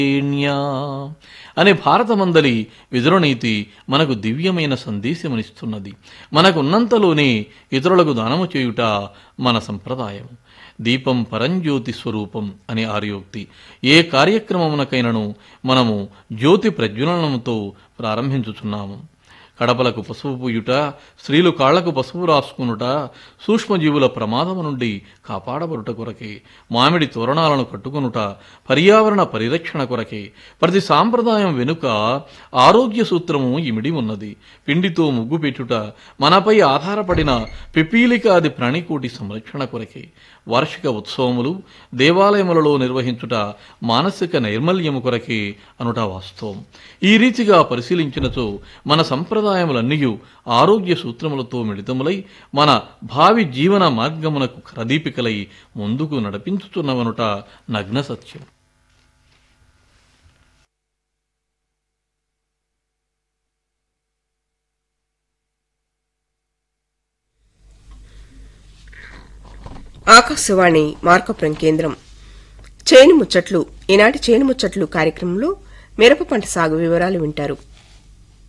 ేణ్యా అనే భారతమందలి విదురనీతి మనకు దివ్యమైన సందేశమనిస్తున్నది మనకున్నంతలోనే ఇతరులకు దానము చేయుట మన సంప్రదాయం దీపం పరంజ్యోతి స్వరూపం అనే ఆర్యోక్తి ఏ కార్యక్రమమునకైనను మనము జ్యోతి ప్రజ్వలనంతో ప్రారంభించుచున్నాము కడపలకు పసుపు పూయుట స్త్రీలు కాళ్లకు పసుపు రాసుకునుట సూక్ష్మజీవుల ప్రమాదము నుండి కాపాడబడుట కొరకే మామిడి తోరణాలను కట్టుకొనుట పర్యావరణ పరిరక్షణ కొరకే ప్రతి సాంప్రదాయం వెనుక ఆరోగ్య సూత్రము ఇమిడి ఉన్నది పిండితో ముగ్గు పెట్టుట మనపై ఆధారపడిన పిపీలికాది ప్రాణికోటి సంరక్షణ కొరకే వార్షిక ఉత్సవములు దేవాలయములలో నిర్వహించుట మానసిక నైర్మల్యము కొరకే అనుట వాస్తవం ఈ రీతిగా పరిశీలించినచో మన సంప్రదాయములన్నీ ఆరోగ్య సూత్రములతో మిళితములై మన భావి జీవన మార్గమునకు కరదీపికలై ముందుకు నడిపించుతున్నవనుట నగ్న సత్యం ఆకాశవాణి మార్కపురం కేంద్రం చేను ముచ్చట్లు ఈనాటి చేను ముచ్చట్లు కార్యక్రమంలో మిరప పంట సాగు వివరాలు వింటారు